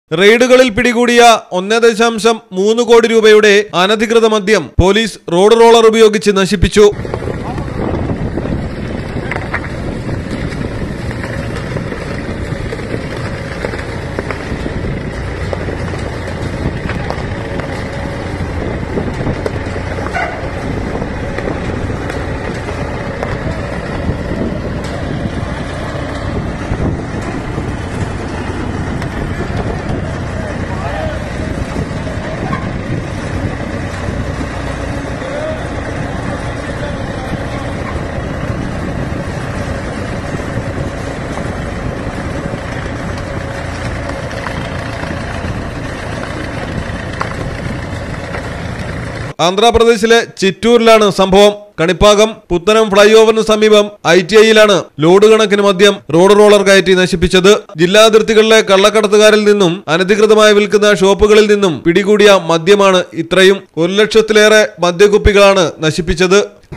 റെയ്ഡുകളിൽ പിടികൂടിയ ഒന്നേ ദശാംശം മൂന്ന് കോടി രൂപയുടെ അനധികൃത മദ്യം പോലീസ് റോഡ് റോളർ ഉപയോഗിച്ച് നശിപ്പിച്ചു ആന്ധ്രാപ്രദേശിലെ ചിറ്റൂരിലാണ് സംഭവം കണിപ്പാകം പുത്തനം ഫ്ലൈ ഓവറിന് സമീപം ഐ ടി ഐയിലാണ് ലോഡ് കണക്കിന് മദ്യം റോഡ് റോളർ കയറ്റി നശിപ്പിച്ചത് ജില്ലാ അതിർത്തികളിലെ കള്ളക്കടത്തുകാരിൽ നിന്നും അനധികൃതമായി വിൽക്കുന്ന ഷോപ്പുകളിൽ നിന്നും പിടികൂടിയ മദ്യമാണ് ഇത്രയും ഒരു ലക്ഷത്തിലേറെ മദ്യക്കുപ്പികളാണ് നശിപ്പിച്ചത്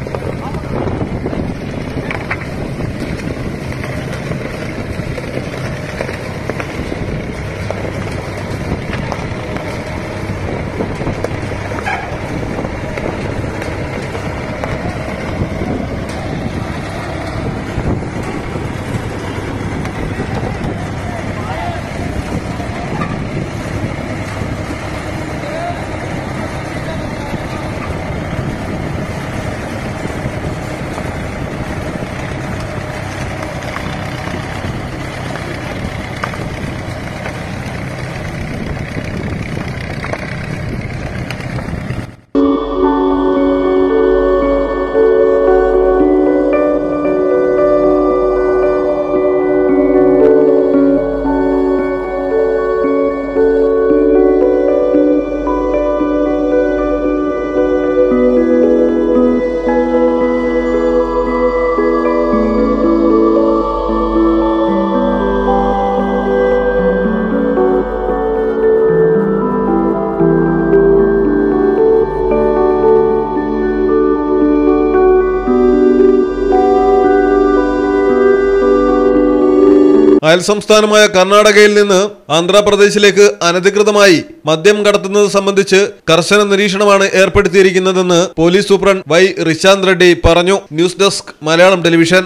അയൽ സംസ്ഥാനമായ കർണാടകയിൽ നിന്ന് ആന്ധ്രാപ്രദേശിലേക്ക് അനധികൃതമായി മദ്യം കടത്തുന്നത് സംബന്ധിച്ച് കർശന നിരീക്ഷണമാണ് ഏർപ്പെടുത്തിയിരിക്കുന്നതെന്ന് police superintendent Y Rishanth Reddy പറഞ്ഞു news desk Malayalam television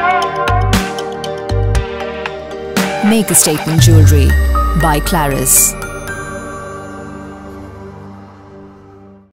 Make a statement jewelry by Claris.